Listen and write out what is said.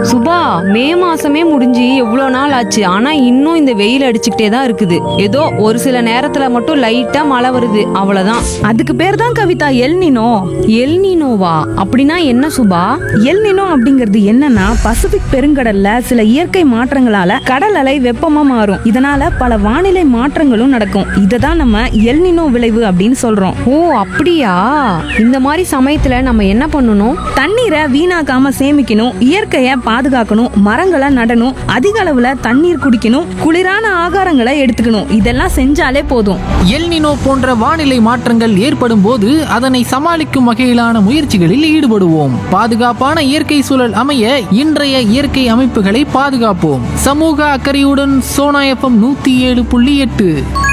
சுபா மே மாசமே முடிஞ்சு எவ்வளோ நாள் ஆச்சு ஆனா இன்னும் இந்த வெயில் அடிச்சுக்கிட்டே தான் இருக்குது ஏதோ ஒரு சில நேரத்துல மட்டும் லைட்டா மழை வருது அவ்வளவுதான் அதுக்கு பேர் தான் கவிதா எல் நினோ எல் நீனோவா அப்படின்னா என்ன சுபா எல் நினோ அப்படிங்கிறது என்னன்னா பசிபிக் பெருங்கடல்ல சில இயற்கை மாற்றங்களால கடல் அலை வெப்பமா மாறும் இதனால பல வானிலை மாற்றங்களும் நடக்கும் இதை தான் நம்ம எல் நினோ விளைவு அப்படின்னு சொல்றோம் ஓ அப்படியா இந்த மாதிரி சமயத்துல நம்ம என்ன பண்ணணும் தண்ணீரை வீணாக்காம சேமிக்கணும் இயற்கையை பாதுகாக்கணும் மரங்களை நடணும் அதிக அளவுல தண்ணீர் குடிக்கணும் குளிரான ஆகாரங்களை எடுத்துக்கணும் இதெல்லாம் செஞ்சாலே போதும் எல்னினோ போன்ற வானிலை மாற்றங்கள் ஏற்படும் போது அதனை சமாளிக்கும் வகையிலான முயற்சிகளில் ஈடுபடுவோம் பாதுகாப்பான இயற்கை சூழல் அமைய இன்றைய இயற்கை அமைப்புகளை பாதுகாப்போம் சமூக அக்கறையுடன் சோனா எஃப்எம் நூத்தி ஏழு புள்ளி எட்டு